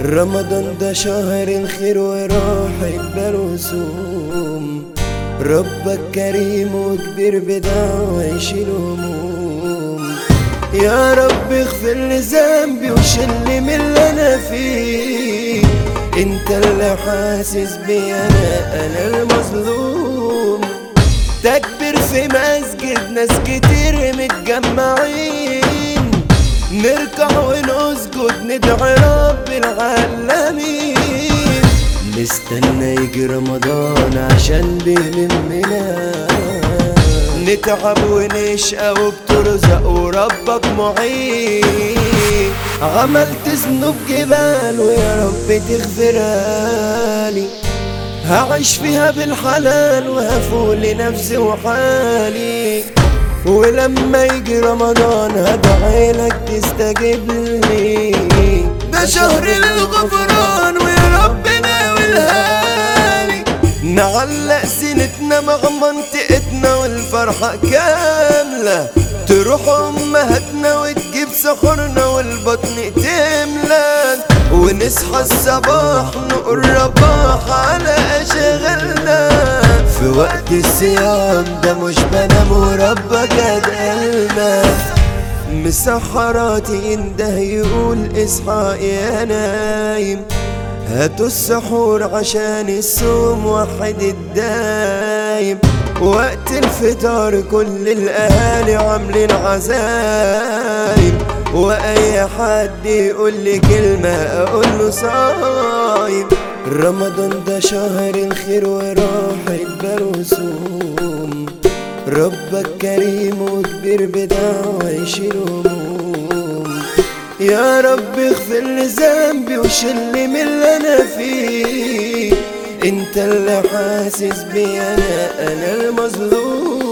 رمضان ده شهر الخير وراحة برسوم ربك كريم وكبير بدعوة يشيل هموم يا رب اغفر لي ذنبي وشيلني من اللي انا فيه انت اللي حاسس بي انا انا المظلوم تكبر في مسجد ناس كتير متجمعين نركع ونسجد ندعي رب العالمين نستنى يجي رمضان عشان بيلمنا نتعب ونشقى وبترزق وربك معين عملت ذنوب جبال ويا رب تغفرها لي هعيش فيها بالحلال وهفوق لنفسي وحالي ولما يجي رمضان هدعي لك تستجيب لي ده شهر الغفران ويا ربنا والهالي نعلق سنتنا مع منطقتنا والفرحة كاملة تروح أمهاتنا وتجيب سحورنا والبطن تملى ونصحى الصباح نقول رباح على أشغالنا في وقت الصيام ده مش بنام وربك أدقلنا مسحراتي ينده يقول اصحى يا نايم هاتوا السحور عشان الصوم وحد الدايم وقت الفطار كل الاهالي عاملين عزايم واي حد يقول لي كلمه اقول له صايم رمضان ده شهر الخير وراحة برسوم ربك كريم وكبير بدعوة يشيل هموم يا رب اغفر لي ذنبي وشيلني من اللي انا فيه انت اللي حاسس بي انا انا المظلوم